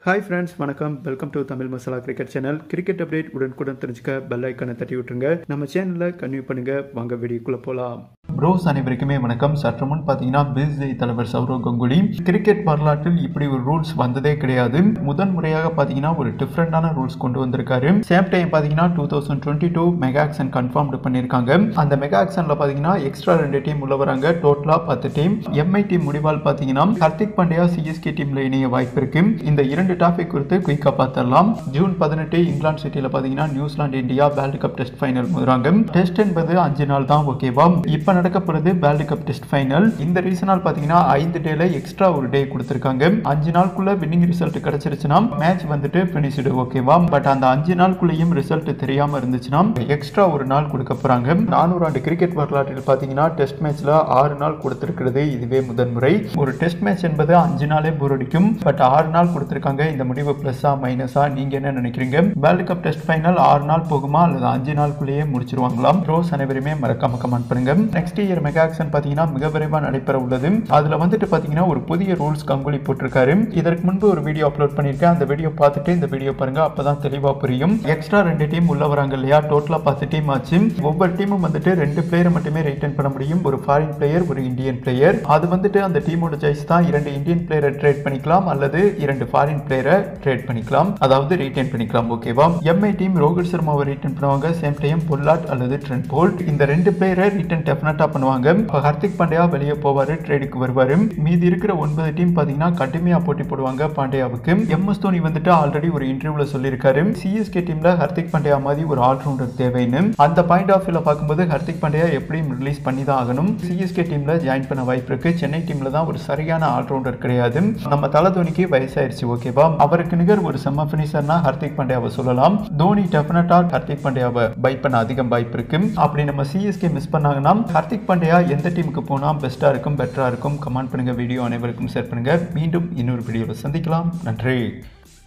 hi friends வணக்கம் welcome to Tamil masala cricket channel cricket update உடனுக்குடன் தெரிஞ்சுக்க பெல் ஐக்கனை தட்டி விட்டுருங்க நம்ம சேனலில் கன்வியூ பண்ணுங்க வாங்க வீடியோக்குள்ளே போகலாம் ப்ரோஸ் அனைவருக்குமே வணக்கம் சற்று முன் பார்த்தீங்கன்னா பிசிஐ தலைவர் சௌரவ் கங்குலி கிரிக்கெட் வரலாற்றில் இப்படி ஒரு ரூல்ஸ் வந்ததே கிடையாது முதன் முறையாக பார்த்தீங்கன்னா ஒரு டிஃப்ரெண்டான ரூல்ஸ் கொண்டு வந்திருக்காரு சேம் டைம் பார்த்தீங்கன்னா two thousand twenty two mega action confirmed பண்ணியிருக்காங்க அந்த மெகா ஆக்ஷனில் பார்த்தீங்கன்னா எக்ஸ்ட்ரா ரெண்டு டீம் உள்ள வராங்க டோட்டலாக பத்து டீம் எம்ஐ டீம் முடிவால் பார்த்தீங்கன்னா ஹர்திக் பாண்டியா சிஎஸ்கே டீம்ல இணைய வாய்ப்பு இருக்கு இந்த இரண்டு டாபிக் குறித்து குயிக்காக பார்த்துடலாம் ஜூன் பதினெட்டு இங்கிலாந்து சிட்டியில் பார்த்தீங்கன்னா New Zealand India world cup test final முதறாங்க டெஸ்ட் என்பது அஞ்சு நாள் தான் ஓகேவா இப்போ நடக்க போகிறது வேர்ல்டு கப் டெஸ்ட் ஃபைனல் இந்த ரீசனால் பார்த்தீங்கன்னா ஐந்து டேல எக்ஸ்ட்ரா ஒரு டே கொடுத்துருக்காங்க அஞ்சு நாளுக்குள்ள வின்னிங் ரிசல்ட் கிடைச்சிருச்சுன்னா மேட்ச் வந்துட்டு ஃபினிஷ்டு ஓகேவா பட் அந்த அஞ்சு நாளுக்குள்ளேயும் ரிசல்ட் தெரியாம இருந்துச்சுன்னா எக்ஸ்ட்ரா ஒரு நாள் கொடுக்க போறாங்க நானூறு ஆண்டு கிரிக்கெட் வரலாற்றில் பார்த்தீங்கன்னா டெஸ்ட் மேட்ச்ல ஆறு நாள் கொடுத்திருக்கிறது இதுவே முதன்முறை ஒரு டெஸ்ட் மேட்ச் என்பது அஞ்சு நாளே போர் அடிக்கும் பட் ஆறு நாள் கொடுத்திருக்காங்க இந்த முடிவு பிளஸ்ஸா மைனஸா நீங்க என்ன நினைக்கிறீங்க வேர்ல்டு கப் டெஸ்ட் ஃபைனல் ஆறு நாள் போகுமா அல்லது அஞ்சு நாளுக்குள்ளேயே முடிச்சிருவாங்களாம் ரோஸ் அனைவருமே மறக்காம கமெண்ட் பண்ணுங்க நெக்ஸ்ட் இயர் மெகா ஆக்ஷன் பார்த்தீங்கன்னா மிக விரைவாக நடைபெற உள்ளது அதுல வந்துட்டு பார்த்தீங்கன்னா ஒரு புதிய ரூல்ஸ் கங்குலி போட்டிருக்காரு இதற்கு முன்பு ஒரு வீடியோ அப்லோட் பண்ணியிருக்கேன் அந்த வீடியோ பார்த்துட்டு இந்த வீடியோ பாருங்க அப்பதான் தெளிவா புரியும் எக்ஸ்ட்ரா ரெண்டு டீம் உள்ள வராங்க இல்லையா டோட்டலா பத்து டீம் ஆச்சு ஒவ்வொரு டீமும் வந்துட்டு ரெண்டு பிளேயரை மட்டுமே ரிட்டர்ன் பண்ண முடியும் ஒரு ஃபாரின் பிளேயர் ஒரு இந்தியன் பிளேயர் அது வந்துட்டு அந்த டீமோட சாய்ஸ் தான் இரண்டு இந்தியன் பிளேயரை ட்ரேட் பண்ணிக்கலாம் அல்லது இரண்டு ஃபாரின் பிளேயரை ட்ரேட் பண்ணிக்கலாம் அதாவது ரிட்டர்ன் பண்ணிக்கலாம் ஓகேவா எம்ஐ டீம் ரோஹித் சர்மாவை ரிட்டர்ன் பண்ணுவாங்க சேம் டைம் பொல்லாட் அல்லது ட்ரெண்ட் போல்ட் இந்த ரெண்டு பிளேயரை ரிட்டர்ன் டெஃபினட்டா பண்ணுவாங்க இப்போ ஹர்திக் பாண்டியா வெளியே போவாரு ட்ரேடுக்கு வருவாரு மீதி இருக்கிற ஒன்பது டீம் பாத்தீங்கன்னா கடுமையா போட்டி போடுவாங்க பாண்டியாவுக்கு எம் எஸ் தோனி வந்துட்டு ஆல்ரெடி ஒரு இன்டர்வியூல சொல்லியிருக்காரு சிஎஸ்கே டீம்ல ஹர்திக் பாண்டியா மாதிரி ஒரு ஆல்ரவுண்டர் தேவைன்னு அந்த பாயிண்ட் ஆஃப் வியூல பார்க்கும்போது ஹர்திக் பாண்டியா எப்படியும் ரிலீஸ் பண்ணி தான் ஆகணும் சிஎஸ்கே டீம்ல ஜாயின் பண்ண வாய்ப்பு இருக்கு சென்னை டீம்ல தான் ஒரு சரியான ஆல்ரவுண்டர் கிடையாது நம்ம தலை தோனிக்கு வயசாயிருச்சு ஓகேவா அவருக்கு நிகர் ஒரு செம்ம பினிஷர்னா ஹர்திக் பாண்டியாவை சொல்லலாம் தோனி டெஃபினட்டா ஹர்திக் பாண்டியாவை பை பண்ண அதிகம் வாய்ப்பு இருக்கு அப்படி நம்ம சிஎஸ்கே மிஸ் பண்ணாங்கன்னா ஹர்திக் பாண்டியா எந்த டீமுக்கு போனா பெஸ்டா இருக்கும் பெட்டரா இருக்கும் கமெண்ட் பண்ணுங்க வீடியோ அனைவருக்கும் ஷேர் பண்ணுங்க மீண்டும் இன்னொரு வீடியோவில் சந்திக்கலாம் நன்றி